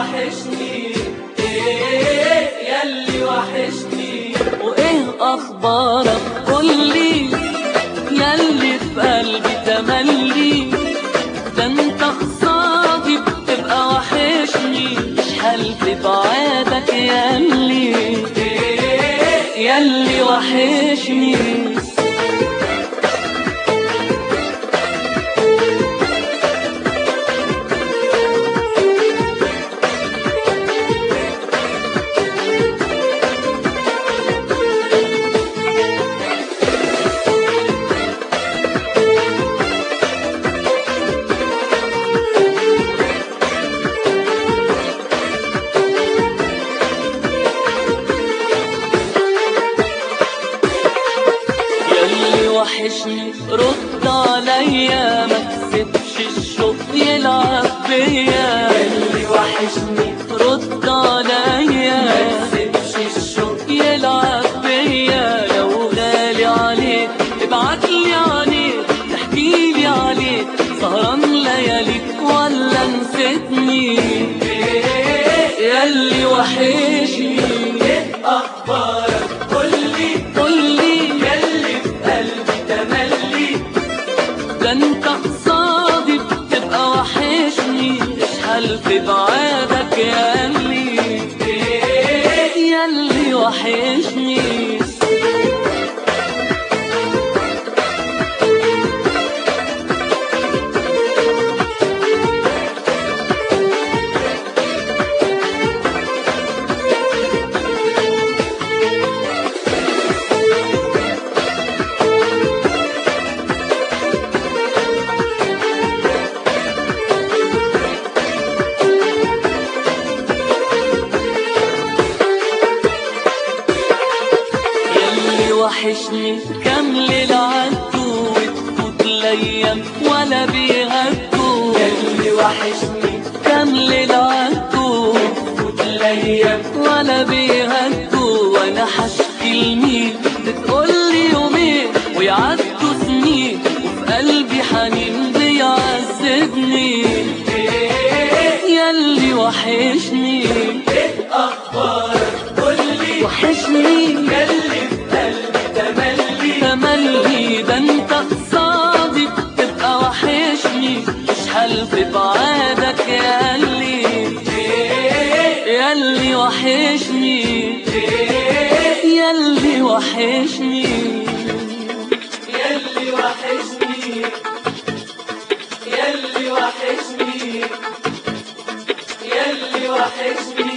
وحشني ايه ياللي وحشني وايه اخبارك قولي ياللي في قلبي تملي ده انت خصابي بتبقى وحشني مش حالفي بعادك ياللي ايه ياللي وحشني ياللي وحشني رد عليا ما تسيبش الشوق يلعب بيا اللي وحشني رد عليا ما تسيبش الشوق يلعب بيا لو غالي عليك ابعتلي عليك تحكيلي عليك سهران لياليك ولا نسيتني ياللي وحشني ايه اخبارك قولي قولي ياللي في قلبي تملي ده انت قصادي بتبقى وحشني مش حالفي بعادك ياللي ايه ياللي وحشني ياللي وحشني كام ليلة عدوا وتفوت الأيام ولا بيهدوا اللي وحشني كام ليلة عدوا فوت الايام ولا بيهدوا وانا حشكي لمين بتقولي يومين ويعدوا سنين وفي قلبي حنين بيعذبني ايه ياللي وحشني ايه اخبارك قولي وحشني ياللي في قلبي تملي تملي ده انت قصادي بتبقى وحشني مش حالفي بعادك ياللي ايه ياللي وحشني ايه ياللي وحشني ياللي وحشني ياللي وحشني ياللي وحشني